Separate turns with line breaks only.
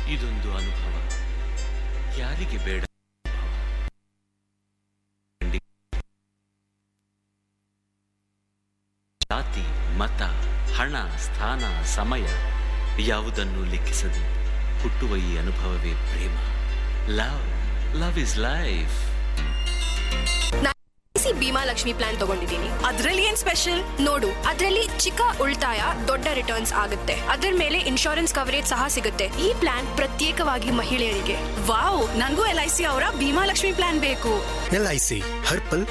ಇದೊಂದು ಅನುಭವ ಯಾರಿಗೆ ಬೇಡ ಜಾತಿ ಮತ ಹಣ ಸ್ಥಾನ ಸಮಯ ಯಾವುದನ್ನು ಲೆಕ್ಕಿಸದೆ ಹುಟ್ಟುವ ಈ ಅನುಭವವೇ ಪ್ರೇಮ ಲವ್ ಲವ್ ಇಸ್ ಲೈಫ್
ಸಿ ಭೀಮಾ ಲಕ್ಷ್ಮಿ ಪ್ಲಾನ್ ತಗೊಂಡಿದ್ದೀನಿ
ಅದ್ರಲ್ಲಿ ಏನ್ ಸ್ಪೆಷಲ್
ನೋಡು ಅದರಲ್ಲಿ ಚಿಕ್ಕ ಉಳಿತಾಯ ದೊಡ್ಡ ರಿಟರ್ನ್ಸ್ ಆಗುತ್ತೆ ಅದರ ಮೇಲೆ ಇನ್ಶೂರೆನ್ಸ್ ಕವರೇಜ್ ಸಹ ಸಿಗುತ್ತೆ ಈ ಪ್ಲಾನ್ ಪ್ರತ್ಯೇಕವಾಗಿ ಮಹಿಳೆಯರಿಗೆ
ವಾವ್ ನನ್ಗೂ ಎಲ್ ಐ ಸಿ ಅವರ ಭೀಮಾ ಲಕ್ಷ್ಮಿ ಪ್ಲಾನ್ ಬೇಕು
एल आई सी हर पल